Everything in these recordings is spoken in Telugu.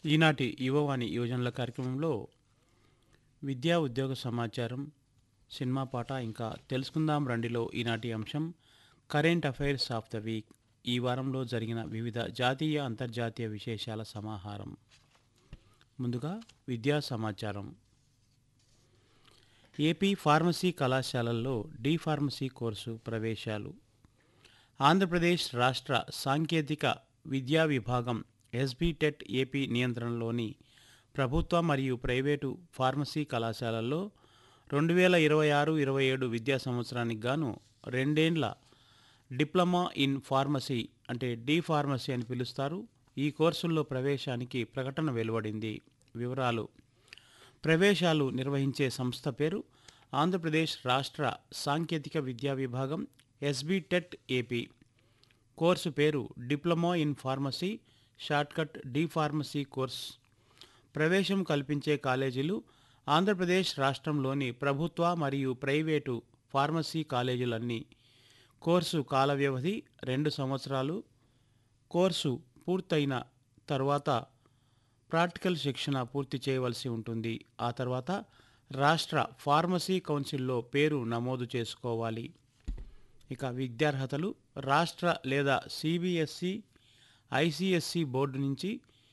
ఈనాటి యువవాణి యువజనుల కార్యక్రమంలో విద్యా ఉద్యోగ సమాచారం సినిమా పాట ఇంకా తెలుసుకుందాం రండిలో ఈనాటి అంశం current affairs of the week ఈ వారంలో జరిగిన వివిధ జాతీయ అంతర్జాతీయ విశేషాల సమాహారం ముందుగా విద్యా సమాచారం ఏపీ ఫార్మసీ కళాశాలల్లో డి ఫార్మసీ కోర్సు ప్రవేశాలు ఆంధ్రప్రదేశ్ రాష్ట్ర సాంకేతిక విద్యా విభాగం ఎస్బీటెట్ ఏపీ నియంత్రణలోని ప్రభుత్వ మరియు ప్రైవేటు ఫార్మసీ కళాశాలల్లో రెండు వేల ఇరవై ఆరు ఇరవై ఏడు విద్యా సంవత్సరానికి గాను రెండేండ్ల డిప్లొమా ఇన్ ఫార్మసీ అంటే డి ఫార్మసీ అని పిలుస్తారు ఈ కోర్సుల్లో ప్రవేశానికి ప్రకటన వెలువడింది వివరాలు ప్రవేశాలు నిర్వహించే సంస్థ పేరు ఆంధ్రప్రదేశ్ రాష్ట్ర సాంకేతిక విద్యా విభాగం ఎస్బీటెట్ ఏపీ కోర్సు పేరు diploma in pharmacy shortcut D pharmacy course ప్రవేశం కల్పించే కాలేజీలు ఆంధ్రప్రదేశ్ రాష్ట్రంలోని ప్రభుత్వ మరియు ప్రైవేటు ఫార్మసీ కాలేజీలన్నీ కోర్సు కాల వ్యవధి రెండు సంవత్సరాలు కోర్సు పూర్తయిన తర్వాత ప్రాక్టికల్ శిక్షణ పూర్తి చేయవలసి ఉంటుంది ఆ తర్వాత రాష్ట్ర ఫార్మసీ కౌన్సిల్లో పేరు నమోదు చేసుకోవాలి ఇక విద్యార్హతలు రాష్ట్ర లేదా సిబిఎస్ఈ ఐసిఎస్సి బోర్డు నుంచి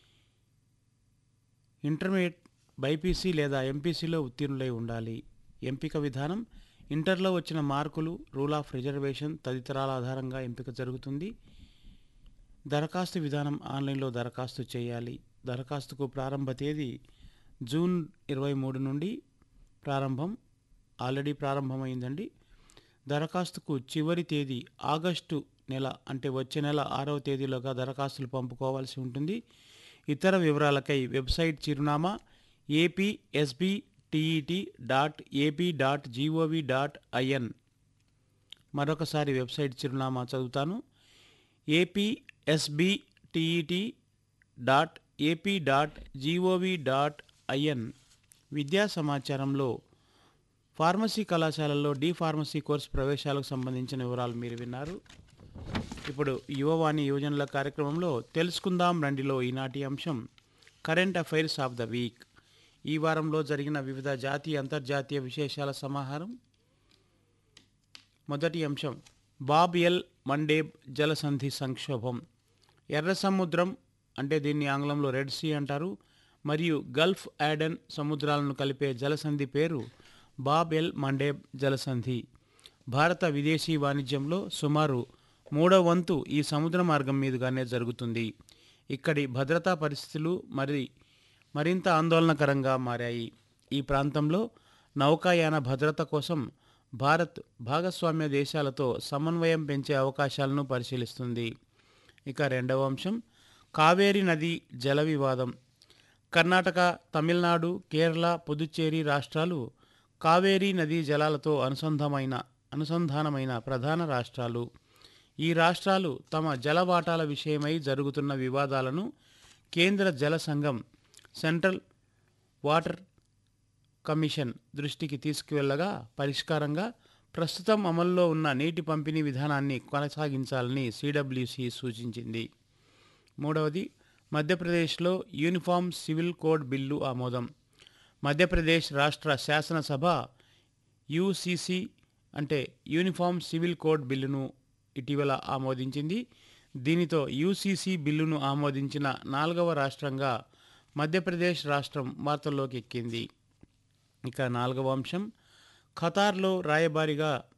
ఇంటర్మీడియట్ బైపీసీ లేదా ఎంపీసీలో ఉత్తీర్ణులై ఉండాలి ఎంపిక విధానం ఇంటర్లో వచ్చిన మార్కులు రూల్ ఆఫ్ రిజర్వేషన్ తదితరాల ఆధారంగా ఎంపిక జరుగుతుంది దరఖాస్తు విధానం ఆన్లైన్లో దరఖాస్తు చేయాలి దరఖాస్తుకు ప్రారంభ తేదీ జూన్ ఇరవై మూడు నుండి ప్రారంభం ఆల్రెడీ ప్రారంభమైందండి దరఖాస్తుకు చివరి తేదీ ఆగస్టు నెల అంటే వచ్చే నెల ఆరవ తేదీలోగా దరఖాస్తులు పంపుకోవాల్సి ఉంటుంది ఇతర వివరాలకై వెబ్సైట్ చిరునామా APSB TET dot AP dot GOV dot IN మరొకసారి వెబ్సైట్ చిరునామా చదువుతాను APSB TET dot AP dot GOV dot IN విద్యా సమాచారంలో ఫార్మసీ కళాశాలల్లో డి ఫార్మసీ కోర్సు ప్రవేశాలకు సంబంధించిన వివరాలు మీరు విన్నారు ఇప్పుడు యువవాణి యువజనుల కార్యక్రమంలో తెలుసుకుందాం రండిలో ఈనాటి అంశం current affairs of the week ఈ వారంలో జరిగిన వివిధ జాతీయ అంతర్జాతీయ విశేషాల సమాహారం మొదటి అంశం బాబ్ ఎల్ మండేబ్ జలసంధి సంక్షోభం ఎర్ర సముద్రం అంటే దీన్ని ఆంగ్లంలో రెడ్ సీ అంటారు మరియు గల్ఫ్ యాడెన్ సముద్రాలను కలిపే జలసంధి పేరు బాబ్ ఎల్ మండేబ్ జలసంధి భారత విదేశీ వాణిజ్యంలో సుమారు మూడవ వంతు ఈ సముద్ర మార్గం మీదుగానే జరుగుతుంది ఇక్కడి భద్రతా పరిస్థితులు మరి మరింత ఆందోళనకరంగా మారాయి ఈ ప్రాంతంలో నౌకాయాన భద్రత కోసం భారత్ భాగస్వామ్య దేశాలతో సమన్వయం పెంచే అవకాశాలను పరిశీలిస్తుంది ఇక రెండవ అంశం కావేరీ నది జల వివాదం కర్ణాటక తమిళనాడు కేరళ పుదుచ్చేరి రాష్ట్రాలు కావేరీ నదీ జలాలతో అనుసంధమైన అనుసంధానమైన ప్రధాన రాష్ట్రాలు ఈ రాష్ట్రాలు తమ జల వాటాల విషయమై జరుగుతున్న వివాదాలను కేంద్ర జల సంఘం సెంట్రల్ వాటర్ కమిషన్ దృష్టికి తీసుకువెళ్లగా పరిష్కారంగా ప్రస్తుతం అమల్లో ఉన్న నీటి పంపిణీ విధానాన్ని కొనసాగించాలని సిడబ్ల్యూసి సూచించింది మూడవది మధ్యప్రదేశ్లో యూనిఫామ్ సివిల్ కోడ్ బిల్లు ఆమోదం మధ్యప్రదేశ్ రాష్ట్ర శాసనసభ యూసీసీ అంటే యూనిఫామ్ సివిల్ కోడ్ బిల్లును ఇటీవల ఆమోదించింది దీనితో యూసీసీ బిల్లును ఆమోదించిన నాలుగవ రాష్ట్రంగా మధ్యప్రదేశ్ రాష్ట్రం వార్తల్లోకి ఎక్కింది ఇక నాలుగవ అంశం ఖతార్లో రాయబారిగా